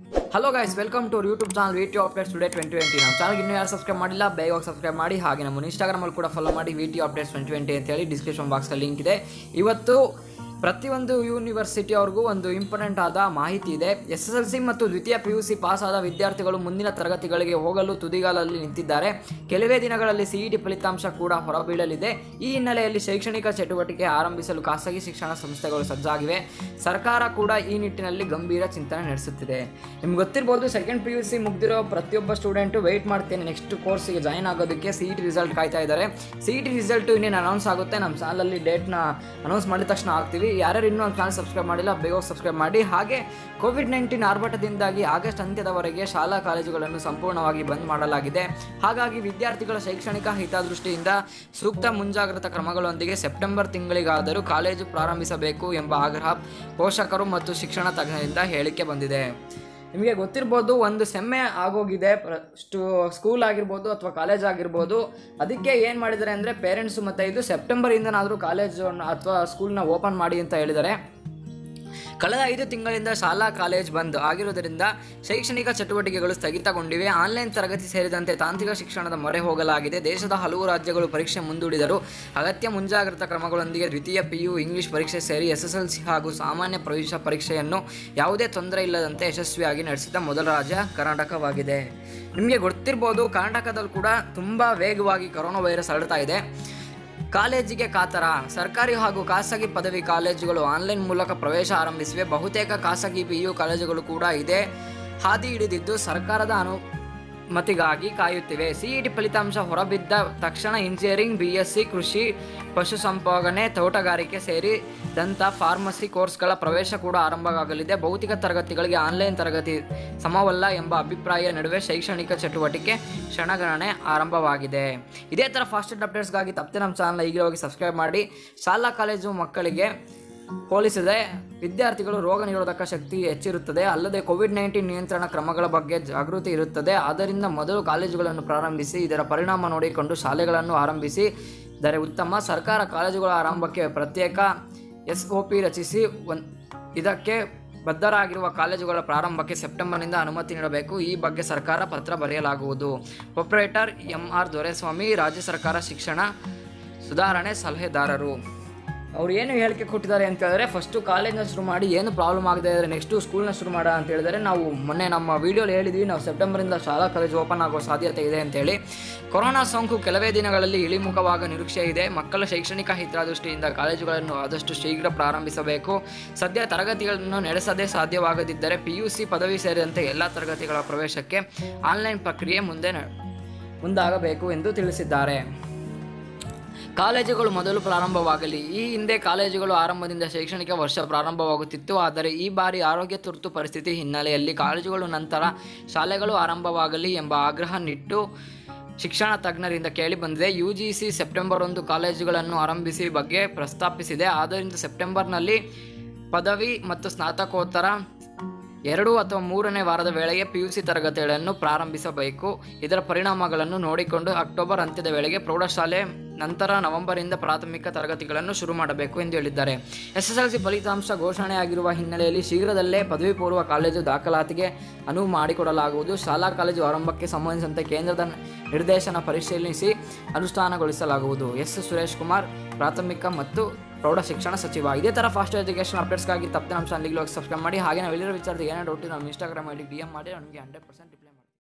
hello guys welcome to YouTube channel video updates today twenty twenty ನಮ್ಮ ಚಾನಲ್ಗೆ ಇನ್ನೂ ಯಾರು ಸಬ್ಸ್ಕ್ರೈಬ್ ಮಾಡಿಲ್ಲ ಬೇಗ ಹೋಗಿ ಸಬ್ಸ್ಕ್ರೈಬ್ ಮಾಡಿ ಹಾಗೆ ನಮ್ಮ ಇನ್ಸ್ಟಾಗ್ರಾಮಲ್ಲಿ ಕೂಡ ಫಾಲೋ ಮಾಡಿ ವಿಟಿಯೋ ಅಪ್ಡೇಟ್ಸ್ ಟ್ವೆಂಟಿ ಟ್ವೆಂಟಿ ಅಂತೇಳಿ ಡಿಸ್ಕ್ರಿಪ್ಷನ್ ಬಾಕ್ಸಲ್ಲಿ ಲಿಂಕ್ ಇದೆ ಇವತ್ತು ಪ್ರತಿಯೊಂದು ಯೂನಿವರ್ಸಿಟಿ ಅವ್ರಿಗೂ ಒಂದು ಇಂಪಾರ್ಟೆಂಟ್ ಆದ ಮಾಹಿತಿ ಇದೆ ಎಸ್ ಎಸ್ ಎಲ್ ಸಿ ಮತ್ತು ದ್ವಿತೀಯ ಪಿ ಯು ಸಿ ಪಾಸ್ ಆದ ವಿದ್ಯಾರ್ಥಿಗಳು ಮುಂದಿನ ತರಗತಿಗಳಿಗೆ ಹೋಗಲು ತುದಿಗಾಲಲ್ಲಿ ನಿಂತಿದ್ದಾರೆ ಕೆಲವೇ ದಿನಗಳಲ್ಲಿ ಸಿಇಟಿ ಫಲಿತಾಂಶ ಕೂಡ ಹೊರಬೀಳಲಿದೆ ಈ ಹಿನ್ನೆಲೆಯಲ್ಲಿ ಶೈಕ್ಷಣಿಕ ಚಟುವಟಿಕೆ ಆರಂಭಿಸಲು ಖಾಸಗಿ ಶಿಕ್ಷಣ ಸಂಸ್ಥೆಗಳು ಸಜ್ಜಾಗಿವೆ ಸರ್ಕಾರ ಕೂಡ ಈ ನಿಟ್ಟಿನಲ್ಲಿ ಗಂಭೀರ ಚಿಂತನೆ ನಡೆಸುತ್ತಿದೆ ನಿಮ್ಗೆ ಗೊತ್ತಿರ್ಬೋದು ಸೆಕೆಂಡ್ ಪಿ ಯು ಸಿ ಮುಗ್ದಿರೋ ಪ್ರತಿಯೊಬ್ಬ ಸ್ಟೂಡೆಂಟು ವೆಯ್ಟ್ ಮಾಡ್ತೇನೆ ನೆಕ್ಸ್ಟ್ ಕೋರ್ಸಿಗೆ ಜಾಯ್ನ್ ಆಗೋದಕ್ಕೆ ಸಿ ಇ ಟಿ ರಿಸಲ್ಟ್ ಕಾಯ್ತಾ ಇದ್ದಾರೆ ಸಿ ಇ ಟಿ ರಿಸಲ್ಟು ಇನ್ನೇನು ಅನೌನ್ಸ್ ಆಗುತ್ತೆ ನಮ್ಮ ಚಾನಲಲ್ಲಿ ಡೇಟ್ನ ಅನೌನ್ಸ್ ಮಾಡಿದ ತಕ್ಷಣ ಆಗ್ತೀವಿ ಯಾರ್ಯಾರು ಇನ್ನೂ ನಮ್ಮ ಚಾನಲ್ ಸಬ್ಸ್ಕ್ರೈಬ್ ಮಾಡಿಲ್ಲ ಬೇಗ ಸಬ್ಸ್ಕ್ರೈಬ್ ಮಾಡಿ ಹಾಗೆ ಕೋವಿಡ್ ನೈನ್ಟೀನ್ ಆರ್ಭಟದಿಂದಾಗಿ ಆಗಸ್ಟ್ ಅಂತ್ಯದವರೆಗೆ ಶಾಲಾ ಕಾಲೇಜುಗಳನ್ನು ಸಂಪೂರ್ಣವಾಗಿ ಬಂದ್ ಮಾಡಲಾಗಿದೆ ಹಾಗಾಗಿ ವಿದ್ಯಾರ್ಥಿಗಳ ಶೈಕ್ಷಣಿಕ ಹಿತದೃಷ್ಟಿಯಿಂದ ಸೂಕ್ತ ಮುಂಜಾಗ್ರತಾ ಕ್ರಮಗಳೊಂದಿಗೆ ಸೆಪ್ಟೆಂಬರ್ ತಿಂಗಳಿಗಾದರೂ ಕಾಲೇಜು ಪ್ರಾರಂಭಿಸಬೇಕು ಎಂಬ ಆಗ್ರಹ ಪೋಷಕರು ಮತ್ತು ಶಿಕ್ಷಣ ತಜ್ಞರಿಂದ ಹೇಳಿಕೆ ಬಂದಿದೆ ನಿಮಗೆ ಗೊತ್ತಿರ್ಬೋದು ಒಂದು ಸೆಮ್ಮೆ ಆಗೋಗಿದೆ ಪ್ರ- ಸ್ಟೂ ಸ್ಕೂಲ್ ಆಗಿರ್ಬೋದು ಅಥವಾ ಕಾಲೇಜ್ ಆಗಿರ್ಬೋದು ಅದಕ್ಕೆ ಏನು ಮಾಡಿದ್ದಾರೆ ಅಂದರೆ ಪೇರೆಂಟ್ಸು ಮತ್ತು ಇದು ಸೆಪ್ಟೆಂಬರಿಂದನಾದರೂ ಕಾಲೇಜು ಅಥವಾ ಸ್ಕೂಲ್ನ ಓಪನ್ ಮಾಡಿ ಅಂತ ಹೇಳಿದ್ದಾರೆ ಕಳೆದ ಐದು ತಿಂಗಳಿಂದ ಶಾಲಾ ಕಾಲೇಜ್ ಬಂದ್ ಆಗಿರುವುದರಿಂದ ಶೈಕ್ಷಣಿಕ ಚಟುವಟಿಕೆಗಳು ಸ್ಥಗಿತಗೊಂಡಿವೆ ಆನ್ಲೈನ್ ತರಗತಿ ಸೇರಿದಂತೆ ತಾಂತ್ರಿಕ ಶಿಕ್ಷಣದ ಮೊರೆ ಹೋಗಲಾಗಿದೆ ದೇಶದ ಹಲವು ರಾಜ್ಯಗಳು ಪರೀಕ್ಷೆ ಮುಂದೂಡಿದರು ಅಗತ್ಯ ಮುಂಜಾಗ್ರತಾ ಕ್ರಮಗಳೊಂದಿಗೆ ದ್ವಿತೀಯ ಪಿಯು ಇಂಗ್ಲಿಷ್ ಪರೀಕ್ಷೆ ಸೇರಿ ಎಸ್ಎಸ್ಎಲ್ಸಿ ಹಾಗೂ ಸಾಮಾನ್ಯ ಪ್ರವೇಶ ಪರೀಕ್ಷೆಯನ್ನು ಯಾವುದೇ ತೊಂದರೆ ಇಲ್ಲದಂತೆ ಯಶಸ್ವಿಯಾಗಿ ನಡೆಸಿದ ಮೊದಲ ರಾಜ್ಯ ಕರ್ನಾಟಕವಾಗಿದೆ ನಿಮಗೆ ಗೊತ್ತಿರ್ಬೋದು ಕರ್ನಾಟಕದಲ್ಲಿ ಕೂಡ ತುಂಬ ವೇಗವಾಗಿ ಕೊರೋನಾ ವೈರಸ್ ಹರಡ್ತಾ ಇದೆ ಕಾಲೇಜಿಗೆ ಕಾತರ ಸರ್ಕಾರಿ ಹಾಗೂ ಖಾಸಗಿ ಪದವಿ ಕಾಲೇಜುಗಳು ಆನ್ಲೈನ್ ಮೂಲಕ ಪ್ರವೇಶ ಆರಂಭಿಸಿವೆ ಬಹುತೇಕ ಖಾಸಗಿ ಪಿ ಯು ಕಾಲೇಜುಗಳು ಕೂಡ ಇದೇ ಹಾದಿ ಹಿಡಿದಿದ್ದು ಸರ್ಕಾರದ ಅನುಮತಿಗಾಗಿ ಕಾಯುತ್ತಿವೆ ಸಿಇಟಿ ಫಲಿತಾಂಶ ಹೊರಬಿದ್ದ ತಕ್ಷಣ ಇಂಜಿನಿಯರಿಂಗ್ ಬಿ ಎಸ್ ಸಿ ಕೃಷಿ ಪಶುಸಂಪೋಗನೆ ತೋಟಗಾರಿಕೆ ಸೇರಿದಂಥ ಫಾರ್ಮಸಿ ಕೋರ್ಸ್ಗಳ ಪ್ರವೇಶ ಕೂಡ ಆರಂಭವಾಗಲಿದೆ ಭೌತಿಕ ತರಗತಿಗಳಿಗೆ ಆನ್ಲೈನ್ ತರಗತಿ ಸಮವಲ್ಲ ಎಂಬ ಅಭಿಪ್ರಾಯ ನಡುವೆ ಶೈಕ್ಷಣಿಕ ಚಟುವಟಿಕೆ ಕ್ಷಣಗಣನೆ ಆರಂಭವಾಗಿದೆ ಇದೇ ಥರ ಫಾಸ್ಟೆಡ್ ಅಪ್ಡೇಟ್ಸ್ಗಾಗಿ ತಪ್ಪದೆ ನಮ್ಮ ಚಾನಲ್ನ ಈಗಲೇ ಹೋಗಿ ಸಬ್ಸ್ಕ್ರೈಬ್ ಮಾಡಿ ಶಾಲಾ ಕಾಲೇಜು ಮಕ್ಕಳಿಗೆ ಹೋಲಿಸಿದೆ ವಿದ್ಯಾರ್ಥಿಗಳು ರೋಗ ನಿರೋಧಕ ಶಕ್ತಿ ಹೆಚ್ಚಿರುತ್ತದೆ ಅಲ್ಲದೆ ಕೋವಿಡ್ ನೈನ್ಟೀನ್ ನಿಯಂತ್ರಣ ಕ್ರಮಗಳ ಬಗ್ಗೆ ಜಾಗೃತಿ ಇರುತ್ತದೆ ಆದ್ದರಿಂದ ಮೊದಲು ಕಾಲೇಜುಗಳನ್ನು ಪ್ರಾರಂಭಿಸಿ ಇದರ ಪರಿಣಾಮ ನೋಡಿಕೊಂಡು ಶಾಲೆಗಳನ್ನು ಆರಂಭಿಸಿ ದರೆ ಉತ್ತಮ ಸರ್ಕಾರ ಕಾಲೇಜುಗಳ ಆರಂಭಕ್ಕೆ ಪ್ರತ್ಯೇಕ ಎಸ್ ಒ ಪಿ ರಚಿಸಿ ಒನ್ ಇದಕ್ಕೆ ಬದ್ಧರಾಗಿರುವ ಕಾಲೇಜುಗಳ ಪ್ರಾರಂಭಕ್ಕೆ ಸೆಪ್ಟೆಂಬರ್ನಿಂದ ಅನುಮತಿ ನೀಡಬೇಕು ಈ ಬಗ್ಗೆ ಸರ್ಕಾರ ಪತ್ರ ಬರೆಯಲಾಗುವುದು ಆಪರೇಟರ್ ಎಂ ಆರ್ ದೊರೆಸ್ವಾಮಿ ರಾಜ್ಯ ಸರ್ಕಾರ ಶಿಕ್ಷಣ ಸುಧಾರಣೆ ಸಲಹೆದಾರರು ಅವ್ರು ಏನು ಹೇಳಿಕೆ ಕೊಟ್ಟಿದ್ದಾರೆ ಅಂತ ಹೇಳಿದ್ರೆ ಫಸ್ಟು ಕಾಲೇಜ್ನ ಶುರು ಮಾಡಿ ಏನು ಪ್ರಾಬ್ಲಮ್ ಆಗದೆ ಇದ್ರೆ ನೆಕ್ಸ್ಟು ಸ್ಕೂಲ್ನ ಶುರು ಮಾಡ ಅಂತ ಹೇಳಿದರೆ ನಾವು ಮೊನ್ನೆ ನಮ್ಮ ವೀಡಿಯೋಲಿ ಹೇಳಿದ್ವಿ ನಾವು ಸೆಪ್ಟೆಂಬರಿಂದ ಶಾಲಾ ಕಾಲೇಜು ಓಪನ್ ಆಗೋ ಸಾಧ್ಯತೆ ಇದೆ ಅಂತೇಳಿ ಕೊರೋನಾ ಸೋಂಕು ಕೆಲವೇ ದಿನಗಳಲ್ಲಿ ಇಳಿಮುಖವಾಗುವ ನಿರೀಕ್ಷೆ ಇದೆ ಮಕ್ಕಳ ಶೈಕ್ಷಣಿಕ ಹಿತದೃಷ್ಟಿಯಿಂದ ಕಾಲೇಜುಗಳನ್ನು ಆದಷ್ಟು ಶೀಘ್ರ ಪ್ರಾರಂಭಿಸಬೇಕು ಸದ್ಯ ತರಗತಿಗಳನ್ನು ನಡೆಸದೇ ಸಾಧ್ಯವಾಗದಿದ್ದರೆ ಪಿ ಯು ಸಿ ಪದವಿ ಸೇರಿದಂತೆ ಎಲ್ಲ ತರಗತಿಗಳ ಪ್ರವೇಶಕ್ಕೆ ಆನ್ಲೈನ್ ಪ್ರಕ್ರಿಯೆ ಮುಂದೆ ನ- ಮುಂದಾಗಬೇಕು ಎಂದು ತಿಳಿಸಿದ್ದಾರೆ ಕಾಲೇಜುಗಳು ಮೊದಲು ಪ್ರಾರಂಭವಾಗಲಿ ಈ ಹಿಂದೆ ಕಾಲೇಜುಗಳು ಆರಂಭದಿಂದ ಶೈಕ್ಷಣಿಕ ವರ್ಷ ಪ್ರಾರಂಭವಾಗುತ್ತಿತ್ತು ಆದರೆ ಈ ಬಾರಿ ಆರೋಗ್ಯ ತುರ್ತು ಪರಿಸ್ಥಿತಿ ಹಿನ್ನೆಲೆಯಲ್ಲಿ ಕಾಲೇಜುಗಳು ನಂತರ ಶಾಲೆಗಳು ಆರಂಭವಾಗಲಿ ಎಂಬ ಆಗ್ರಹ ನಿಟ್ಟು ಶಿಕ್ಷಣ ತಜ್ಞರಿಂದ ಕೇಳಿಬಂದಿದೆ ಯು ಜಿ ಸಿ ಸೆಪ್ಟೆಂಬರ್ ಒಂದು ಕಾಲೇಜುಗಳನ್ನು ಆರಂಭಿಸಿ ಬಗ್ಗೆ ಪ್ರಸ್ತಾಪಿಸಿದೆ ಆದ್ದರಿಂದ ಸೆಪ್ಟೆಂಬರ್ನಲ್ಲಿ ಪದವಿ ಮತ್ತು ಸ್ನಾತಕೋತ್ತರ ಎರಡು ಅಥವಾ ಮೂರನೇ ವಾರದ ವೇಳೆಗೆ ಪಿ ಯು ಸಿ ತರಗತಿಗಳನ್ನು ಪ್ರಾರಂಭಿಸಬೇಕು ಇದರ ಪರಿಣಾಮಗಳನ್ನು ನೋಡಿಕೊಂಡು ಅಕ್ಟೋಬರ್ ಅಂತ್ಯದ ವೇಳೆಗೆ ಪ್ರೌಢಶಾಲೆ ನಂತರ ನವೆಂಬರಿಂದ ಪ್ರಾಥಮಿಕ ತರಗತಿಗಳನ್ನು ಶುರು ಮಾಡಬೇಕು ಎಂದು ಹೇಳಿದ್ದಾರೆ ಎಸ್ ಎಸ್ ಎಲ್ ಸಿ ಫಲಿತಾಂಶ ಘೋಷಣೆಯಾಗಿರುವ ಹಿನ್ನೆಲೆಯಲ್ಲಿ ಶೀಘ್ರದಲ್ಲೇ ಪದವಿ ಪೂರ್ವ ಕಾಲೇಜು ದಾಖಲಾತಿಗೆ ಅನುವು ಮಾಡಿಕೊಡಲಾಗುವುದು ಶಾಲಾ ಕಾಲೇಜು ಆರಂಭಕ್ಕೆ ಸಂಬಂಧಿಸಿದಂತೆ ಕೇಂದ್ರದ ನಿರ್ದೇಶನ ಪರಿಶೀಲಿಸಿ ಅನುಷ್ಠಾನಗೊಳಿಸಲಾಗುವುದು ಎಸ್ ಸುರೇಶ್ ಕುಮಾರ್ ಪ್ರಾಥಮಿಕ ಮತ್ತು ಪ್ರೌಢ ಶಿಕ್ಷಣ ಸಚಿವ ಇದೇ ಥರ ಫಾಸ್ಟ್ ಎಜುಕೇಷನ್ ಅಪ್ಡೇಟ್ಸ್ಗಾಗಿ ತಪ್ಪದೆ ನಮ್ಮ ಚಾನಲ್ಗೆ ಹೋಗಿ ಸಬ್ಸ್ಕ್ರೈಬ್ ಮಾಡಿ ಹಾಗೆ ನಾವು ಎಲ್ಲಿರೋ ವಿಚಾರದ ಏನೇ ಡೌಟ್ ನಮ್ಮ ಇನ್ಸ್ಟಾಗ್ರಾಮ್ ಐಡಿ ಡಿ ಎಮ್ ಮಾಡಿ ನನಗೆ ಹಂಡ್ರೆಡ್ ಪರ್ಸೆಂಟ್ ರಿಪ್ಲೈ ಮಾಡಿ